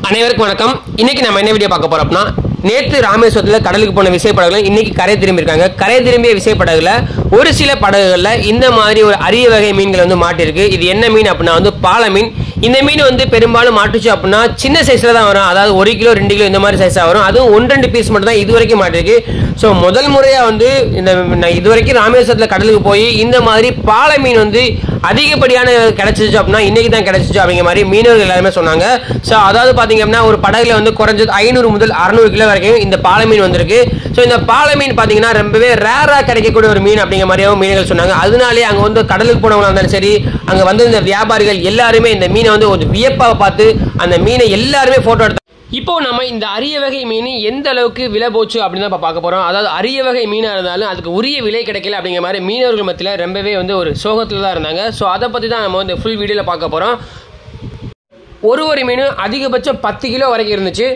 அனைவருக்கும் வணக்கம் இன்னைக்கு நம்ம என்ன வீடியோ பார்க்க போறோம் அப்படின்னா நேற்று ராமேஸ்வரத்தில் கடலுக்கு போன விசைப்படகுகள் இன்னைக்கு கரை திரும்பி இருக்காங்க கரை திரும்பிய விசைப்படகுல ஒரு சில படகுகளில் இந்த மாதிரி ஒரு அரிய வகை மீன்கள் வந்து மாட்டிருக்கு இது என்ன மீன் அப்படின்னா வந்து பாலை மீன் இந்த மீன் வந்து பெரும்பாலும் மாட்டுச்சு அப்படின்னா சின்ன சைஸில் தான் வரும் அதாவது ஒரு கிலோ ரெண்டு கிலோ இந்த மாதிரி சைஸாக வரும் அதுவும் ஒன்று ரெண்டு பீஸ் மட்டும் தான் இது வரைக்கும் மாட்டிருக்கு ஸோ முதல் முறையாக வந்து இந்த நான் இது வரைக்கும் ராமேஸ்வரத்தில் கடலுக்கு போய் இந்த மாதிரி பாலை மீன் வந்து அதிகப்படியான கிடைச்சிச்சு அப்படின்னா இன்னைக்கு தான் கிடைச்சிச்சு அப்படிங்கிற மாதிரி மீனவர்கள் எல்லாருமே சொன்னாங்க ஸோ அதாவது பார்த்தீங்க அப்படின்னா ஒரு படகுல வந்து குறைஞ்சது ஐநூறு முதல் அறநூறு கிலோ வரைக்கும் இந்த பாலை மீன் வந்திருக்கு ஸோ இந்த பாலை மீன் பார்த்தீங்கன்னா ரொம்பவே ரேராக கிடைக்கக்கூடிய ஒரு மீன் அப்படிங்கிற மாதிரியாவும் மீனர்கள் சொன்னாங்க அதனாலே அங்கே வந்து கடலுக்கு போனவங்களா இருந்தாலும் சரி அங்கே வந்து இந்த வியாபாரிகள் எல்லாருமே இந்த மீனை வந்து ஒரு வியப்பாக பார்த்து அந்த மீனை எல்லாருமே ஃபோட்டோ எடுத்தாங்க இப்போ நம்ம இந்த அரிய வகை மீன் எந்த அளவுக்கு விலை போச்சு அப்படின்னு தான் இப்போ பார்க்க போறோம் அதாவது அரிய வகை மீனாக இருந்தாலும் அதுக்கு உரிய விலை கிடைக்கல அப்படிங்கிற மாதிரி மீனவர்கள் மத்தியில் ரொம்பவே வந்து ஒரு சோகத்தில் தான் இருந்தாங்க ஸோ அதை பற்றி தான் நம்ம வந்து ஃபுல் வீடியோவில் பார்க்க போகிறோம் ஒரு ஒரு மீன் அதிகபட்சம் பத்து கிலோ வரைக்கும் இருந்துச்சு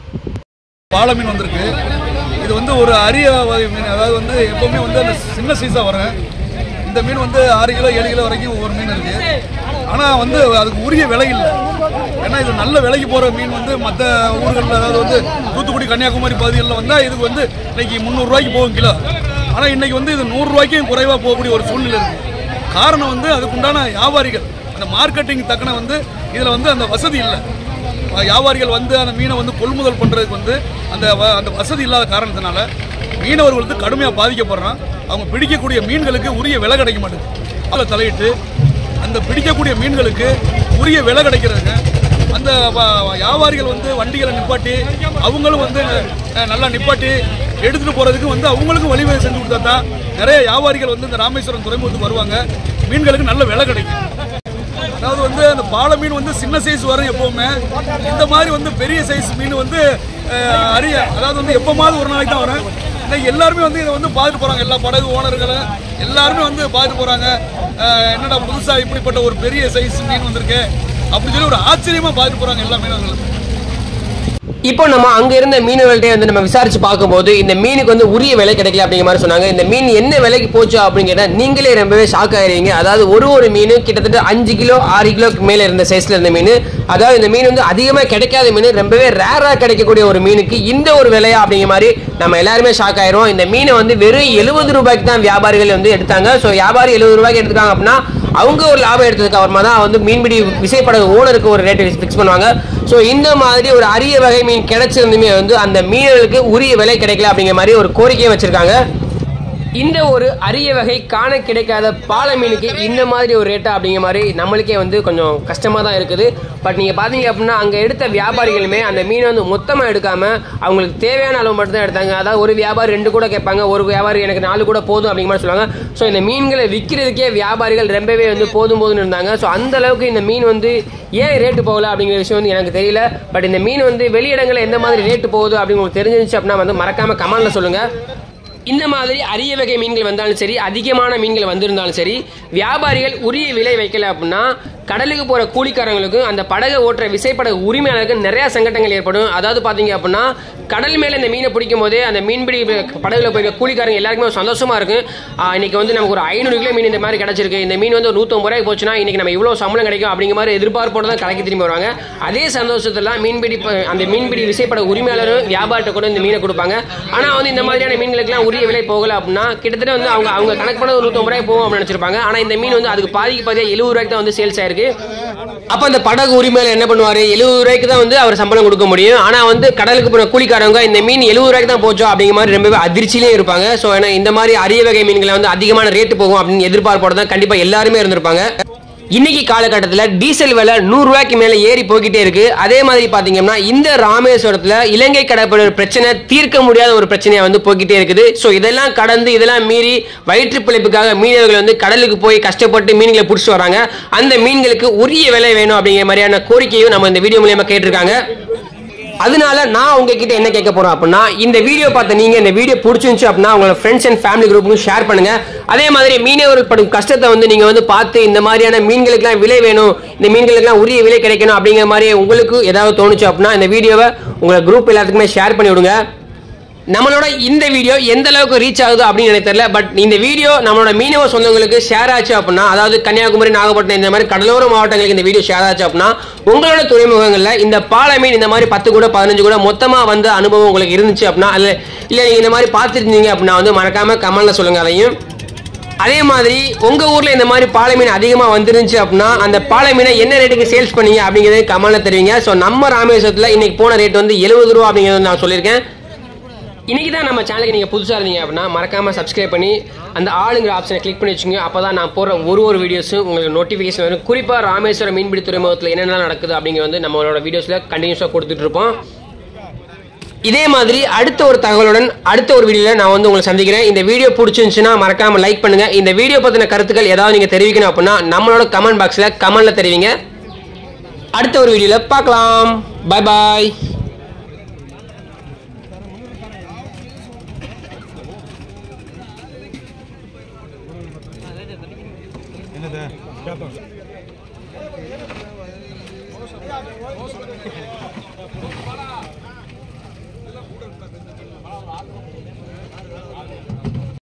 பாலை மீன் வந்திருக்கு இது வந்து ஒரு அரிய வகை மீன் அதாவது வந்து எப்பவுமே வந்து அந்த சின்ன சைஸாக வரும் இந்த மீன் வந்து ஆறு கிலோ ஏழு கிலோ வரைக்கும் ஒவ்வொரு மீன் இருக்கு ஆனால் வந்து அதுக்கு உரிய விலை இல்லை ஏன்னா இது நல்ல விலைக்கு போகிற மீன் வந்து மற்ற ஊர்களில் அதாவது வந்து தூத்துக்குடி கன்னியாகுமரி பகுதிகளில் வந்தால் இதுக்கு வந்து இன்னைக்கு முந்நூறுரூவாய்க்கு போகும் கிலோ ஆனால் இன்னைக்கு வந்து இது நூறுரூவாய்க்கும் குறைவாக போகக்கூடிய ஒரு சூழ்நிலை இருக்கு காரணம் வந்து அதுக்குண்டான வியாபாரிகள் அந்த மார்க்கெட்டிங் தக்கன வந்து இதில் வந்து அந்த வசதி இல்லை வியாபாரிகள் வந்து அந்த மீனை வந்து கொள்முதல் பண்ணுறதுக்கு வந்து அந்த வ- அந்த வசதி இல்லாத காரணத்தினால மீனவர்கள் வந்து கடுமையாக பாதிக்கப்படுறான் அவங்க பிடிக்கக்கூடிய மீன்களுக்கு உரிய விலை கிடைக்க மாட்டேங்குது அதில் தலையிட்டு அந்த பிடிக்கக்கூடிய மீன்களுக்கு உரிய விலை கிடைக்கிறதுங்க அந்த வ- வியாபாரிகள் வந்து வண்டிகளை நிப்பாட்டி அவங்களும் வந்து அஹ், நல்லா நிப்பாட்டி எடுத்துகிட்டு போகிறதுக்கு வந்து அவங்களுக்கும் வழிவகை செஞ்சு கொடுத்தா தான் நிறைய வியாபாரிகள் வந்து இந்த ராமேஸ்வரம் துறைமுகத்துக்கு வருவாங்க மீன்களுக்கு நல்ல விலை கிடைக்கும் அதாவது வந்து அந்த பாலை மீன் வந்து சின்ன சைஸ் வரும் எப்பவுமே இந்த மாதிரி வந்து பெரிய சைஸ் மீன் வந்து அஹ், அரிய அதாவது வந்து எப்போமாவது ஒரு நாளைக்கு தான் வரும் இன்னைக்கு எல்லாருமே வந்து இதை வந்து பார்த்துட்டு போறாங்க எல்லா படகு ஓனர்களும் எல்லாருமே வந்து பார்த்துட்டு போறாங்க அஹ், என்னடா புதுசா இப்படிப்பட்ட ஒரு பெரிய சைஸ் மீன் வந்திருக்கு அப்படின்னு சொல்லி ஒரு ஆச்சரியமா பார்த்துட்டு போறாங்க எல்லா மீனவர்களும் இப்போ நம்ம அங்க இருந்த மீனவர்கள்ட்டே வந்து நம்ம விசாரிச்சு பார்க்கும்போது இந்த மீனுக்கு வந்து உரிய விலை கிடைக்கல அப்படிங்கிற மாதிரி சொன்னாங்க இந்த மீன் என்ன விலைக்கு போச்சு அப்படின்னு கேட்டா நீங்களே ரொம்பவே ஷாக் ஆயிருவீங்க அதாவது ஒரு ஒரு மீன் கிட்டத்தட்ட அஞ்சு கிலோ ஆறு கிலோக்கு மேல இருந்த சைஸ்ல இருந்த மீன் அதாவது இந்த மீன் வந்து அதிகமாக கிடைக்காத மீன் ரொம்பவே ரேரா கிடைக்கக்கூடிய ஒரு மீனுக்கு இந்த ஒரு விலையா அப்படிங்கிற மாதிரி நம்ம எல்லாருமே ஷாக் ஆயிரும் இந்த மீனை வந்து வெறும் எழுபது ரூபாய்க்கு தான் வியாபாரிகள் வந்து எடுத்தாங்க ஸோ வியாபாரி எழுபது ரூபாய்க்கு எடுத்துட்டாங்க அப்படின்னா அவங்க ஒரு லாபம் எடுத்ததுக்கு அப்புறமா தான் வந்து மீன்பிடி விசைப்படகு ஓனருக்கு ஒரு ரேட் ஃபிக்ஸ் பண்ணுவாங்க ஸோ இந்த மாதிரி ஒரு அரிய வகை மீன் கிடைச்சிருந்துமே வந்து அந்த மீனர்களுக்கு உரிய விலை கிடைக்கல அப்படிங்கிற மாதிரி ஒரு கோரிக்கையை வச்சிருக்காங்க இந்த ஒரு அரிய வகை காண கிடைக்காத பாலை மீனுக்கு இந்த மாதிரி ஒரு ரேட்டா அப்படிங்கிற மாதிரி நம்மளுக்கே வந்து கொஞ்சம் கஷ்டமாக தான் இருக்குது பட் நீங்கள் பார்த்தீங்க அப்படின்னா அங்கே எடுத்த வியாபாரிகளுமே அந்த மீனை வந்து மொத்தமாக எடுக்காம அவங்களுக்கு தேவையான அளவு மட்டும் தான் எடுத்தாங்க அதாவது ஒரு வியாபாரி ரெண்டு கூட கேட்பாங்க ஒரு வியாபாரி எனக்கு நாலு கூட போதும் அப்படிங்கிற மாதிரி சொல்லுவாங்க ஸோ இந்த மீன்களை விற்கிறதுக்கே வியாபாரிகள் ரொம்பவே வந்து போதும் போதும்னு இருந்தாங்க ஸோ அந்த அளவுக்கு இந்த மீன் வந்து ஏன் ரேட்டு போகல அப்படிங்கிற விஷயம் வந்து எனக்கு தெரியல பட் இந்த மீன் வந்து வெளியிடங்களில் எந்த மாதிரி ரேட்டு போகுது அப்படின்னு உங்களுக்கு தெரிஞ்சிருந்துச்சு அப்படின்னா வந்து மறக்காம கமெண்ட்ல சொல்லுங்க இந்த மாதிரி அரிய வகை மீன்கள் வந்தாலும் சரி அதிகமான மீன்கள் வந்திருந்தாலும் சரி வியாபாரிகள் உரிய விலை வைக்கல அப்படின்னா கடலுக்கு போற கூலிக்காரங்களுக்கும் அந்த படகை ஓட்டுற விசைப்படகு உரிமையாளருக்கு நிறைய சங்கடங்கள் ஏற்படும் அதாவது பாத்தீங்க அப்படின்னா கடல் மேல இந்த மீனை பிடிக்கும் போதே அந்த மீன்பிடி படகுல போய் கூலிக்காரங்க எல்லாருக்குமே ஒரு சந்தோஷமா இருக்கும் ஆஹ் இன்னைக்கு வந்து நமக்கு ஒரு ஐநூறு கிலோ மீன் இந்த மாதிரி கிடைச்சிருக்கு இந்த மீன் வந்து ஒரு நூற்றம்பது ரூபாய்க்கு போச்சுன்னா இன்னைக்கு நம்ம இவ்வளவு சம்பளம் கிடைக்கும் அப்படிங்கிற மாதிரி எதிர்பார்ப்போட தான் கடைக்கு திரும்பி வருவாங்க அதே சந்தோஷத்துல மீன்பிடி ப- அந்த மீன்பிடி விசைப்பட உரிமையாளரும் வியாபாரிட்ட கூட இந்த மீனை கொடுப்பாங்க ஆனா வந்து இந்த மாதிரியான மீன்களுக்குலாம் உரிய விலை போகல அப்படின்னா கிட்டத்தட்ட வந்து அவங்க அவங்க கணக்கு பண்ண ஒரு நூற்றம்பது ரூபாய் போகும் அப்படின்னு நினைச்சிருப்பாங்க ஆனா இந்த மீன் வந்து அதுக்கு பாதிக்கு பாதியா எழுபது ரூபாய்க்கு தான் வந்து சேல்ஸ் ஆயிருக்கு அப்ப அந்த படகு உரிமையாளர் என்ன பண்ணுவாரு எழுபது ரூபாய்க்கு தான் வந்து அவர் சம்பளம் கொடுக்க முடியும் ஆனா வந்து கடலுக்கு போன கூலிக்காரங்க இந்த மீன் எழுபது ரூபாய்க்கு தான் போச்சோ அப்படிங்கிற மாதிரி ரொம்பவே அதிர்ச்சியிலே இருப்பாங்க ஸோ ஏன்னா இந்த மாதிரி அரிய வகை மீன்களை வந்து அதிகமான ரேட்டு போகும் அப்படின்னு எதிர்பார்ப்போட தான் கண்டிப்பா எல்லாருமே இருந்திருப்பாங்க இன்னைக்கு காலகட்டத்தில் டீசல் விலை நூறு ரூபாய்க்கு மேலே ஏறி போய்கிட்டே இருக்கு அதே மாதிரி பார்த்தீங்கன்னா இந்த ராமேஸ்வரத்தில் இலங்கை கடற்படை பிரச்சனை தீர்க்க முடியாத ஒரு பிரச்சனையா வந்து போய்கிட்டே இருக்குது ஸோ இதெல்லாம் கடந்து இதெல்லாம் மீறி வயிற்று பிழைப்புக்காக மீனவர்கள் வந்து கடலுக்கு போய் கஷ்டப்பட்டு மீன்களை பிடிச்சிட்டு வராங்க அந்த மீன்களுக்கு உரிய விலை வேணும் அப்படிங்கிற மாதிரியான கோரிக்கையும் நம்ம இந்த வீடியோ மூலியமா கேட்டிருக்காங்க அதனால நான் உங்ககிட்ட என்ன கேட்க போறோம் அப்படின்னா இந்த வீடியோ பார்த்த நீங்க இந்த வீடியோ பிடிச்சிருந்துச்சு அப்படின்னா உங்களோட ஃப்ரெண்ட்ஸ் அண்ட் ஃபேமிலி குரூப்புக்கும் ஷேர் பண்ணுங்க அதே மாதிரி மீனவர்கள் படும் கஷ்டத்தை வந்து நீங்க வந்து பார்த்து இந்த மாதிரியான மீன்களுக்கெல்லாம் விலை வேணும் இந்த மீன்களுக்கெல்லாம் உரிய விலை கிடைக்கணும் அப்படிங்கிற மாதிரி உங்களுக்கு ஏதாவது தோணுச்சு அப்படின்னா இந்த வீடியோவை உங்களை குரூப் எல்லாத்துக்குமே ஷேர் பண்ணி விடுங்க நம்மளோட இந்த வீடியோ எந்த அளவுக்கு ரீச் ஆகுது அப்படின்னு எனக்கு தெரியல பட் இந்த வீடியோ நம்மளோட மீனவ சொந்தங்களுக்கு ஷேர் ஆச்சு அப்படின்னா அதாவது கன்னியாகுமரி நாகப்பட்டினம் இந்த மாதிரி கடலோர மாவட்டங்களுக்கு இந்த வீடியோ ஷேர் ஆச்சு அப்படின்னா உங்களோட துறைமுகங்களில் இந்த பாலை மீன் இந்த மாதிரி பத்து கூட பதினஞ்சு கூட மொத்தமாக வந்து அனுபவம் உங்களுக்கு இருந்துச்சு அப்படின்னா அல்ல இல்லை நீங்கள் இந்த மாதிரி பார்த்துருந்தீங்க அப்படின்னா வந்து மறக்காம கமெண்ட்ல சொல்லுங்க அதையும் அதே மாதிரி உங்க ஊர்ல இந்த மாதிரி பாலை மீன் அதிகமா வந்துருந்துச்சு அப்படின்னா அந்த பாலை மீனை என்ன ரேட்டுக்கு சேல்ஸ் பண்ணீங்க அப்படிங்கறத கமெண்ட்ல தெரிவிங்க ஸோ நம்ம ராமேஸ்வரத்துல இன்னைக்கு போன ரேட் வந்து எழுபது ரூபா அப்படிங்கறது நான் சொல்லியிருக்கேன் இன்னைக்கு தான் நம்ம சேனலுக்கு நீங்கள் புதுசாக இருந்தீங்க அப்படின்னா மறக்காமல் சப்ஸ்கிரைப் பண்ணி அந்த ஆளுங்கிற ஆப்ஷனை கிளிக் பண்ணி வச்சுங்க அப்போ தான் நான் போடுற ஒரு ஒரு வீடியோஸும் உங்களுக்கு நோட்டிஃபிகேஷன் வரும் குறிப்பாக ராமேஸ்வரம் மீன்பிடி துறைமுகத்தில் என்னென்ன நடக்குது அப்படிங்கிற வந்து நம்மளோட வீடியோஸில் கண்டினியூஸாக கொடுத்துட்டு இருப்போம் இதே மாதிரி அடுத்த ஒரு தகவலுடன் அடுத்த ஒரு வீடியோவில் நான் வந்து உங்களை சந்திக்கிறேன் இந்த வீடியோ பிடிச்சிருந்துச்சுன்னா மறக்காமல் லைக் பண்ணுங்கள் இந்த வீடியோ பற்றின கருத்துக்கள் ஏதாவது நீங்கள் தெரிவிக்கணும் அப்படின்னா நம்மளோட கமெண்ட் பாக்ஸில் கமெண்ட்டில் தெரிவிங்க அடுத்த ஒரு வீடியோவில் பார்க்கலாம் பை பாய்